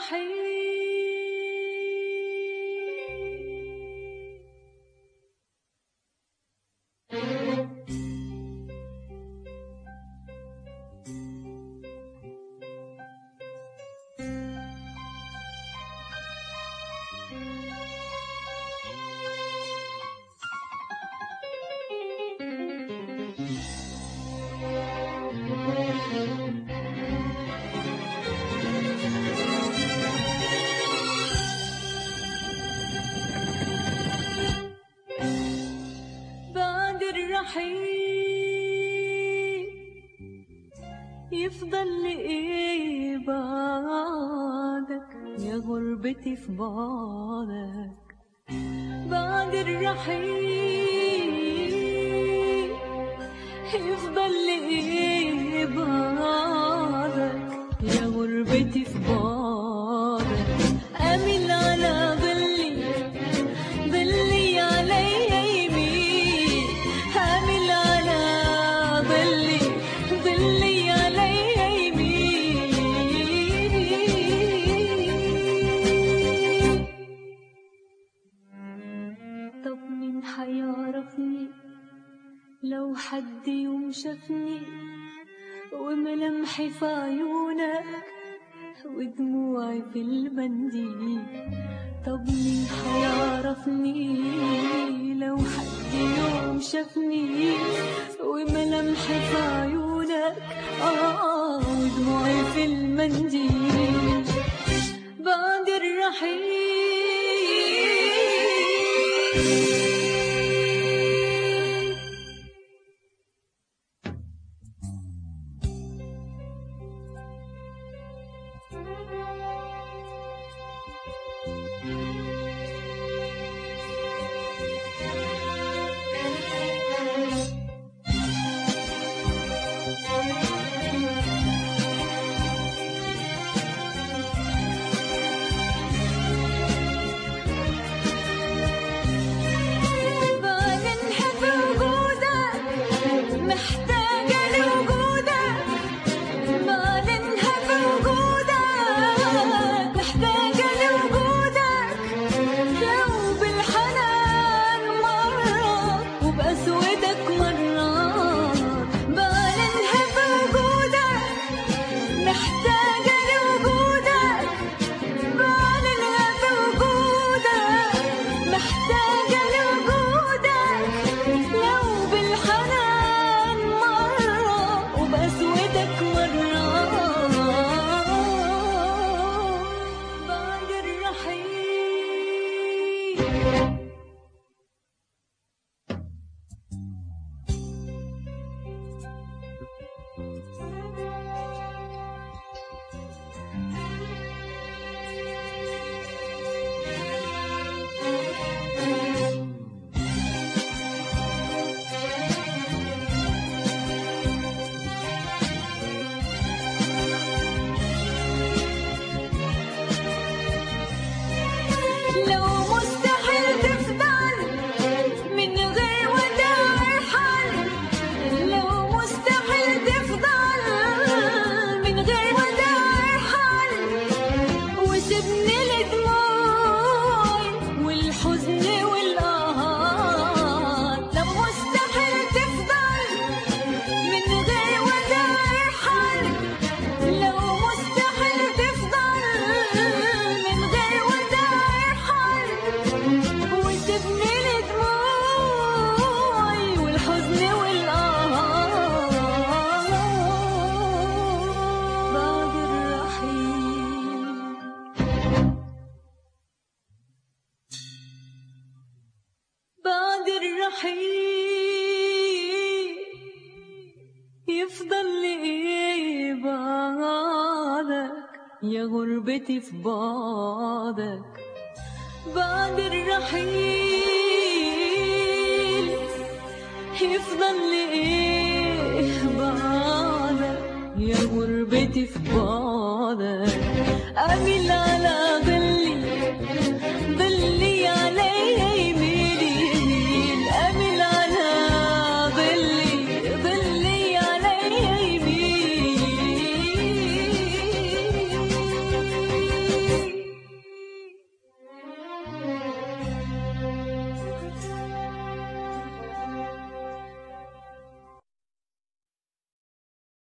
الرحيل بعد الرحيل يفضل لي ايه بعدك يا غربتي في بعدك بعد الرحيل يفضل لي ايه بعدك يا غربتي في بعدك امل على ظلي ظلي علي يمين حامل على ظلي ظلي علي يمين طب مين حيعرفني لو حد يوم شافني وملامحي في عيونك ودموعي في المنديل طب مين حيعرفني لو حد يوم شافني وملامحي في عيونك آه ودموعي في المنديل بعد الرحيل بعدين بوجودك محتاجة لوجودك بعدين بوجودك محتاجة لوجودك لو بالحنان مرة وبأسودك مرة بعدين بوجودك محتاجة لوجودك بعلنها بوجودك محتاجة لوجودك لو بالحنان مرة وبأسودك مرة بعد الرحيل لو مستحيل تفضل من غير وداع حل لو مستحيل تفضل من غير وداع حل وسيبني لدموعي والحزن والقهر لو مستحيل تفضل من غير وداع حل لو مستحيل تفضل من غير وداع حل وسيبني لدموعي والحزن والقهر بعد الرحيل بعد الرحيل يفضل لي ايه بعدك يا غربتي في بعدك بعد الرحيل يفضل لي ايه بعدك يا غربتي في بعدك اميل على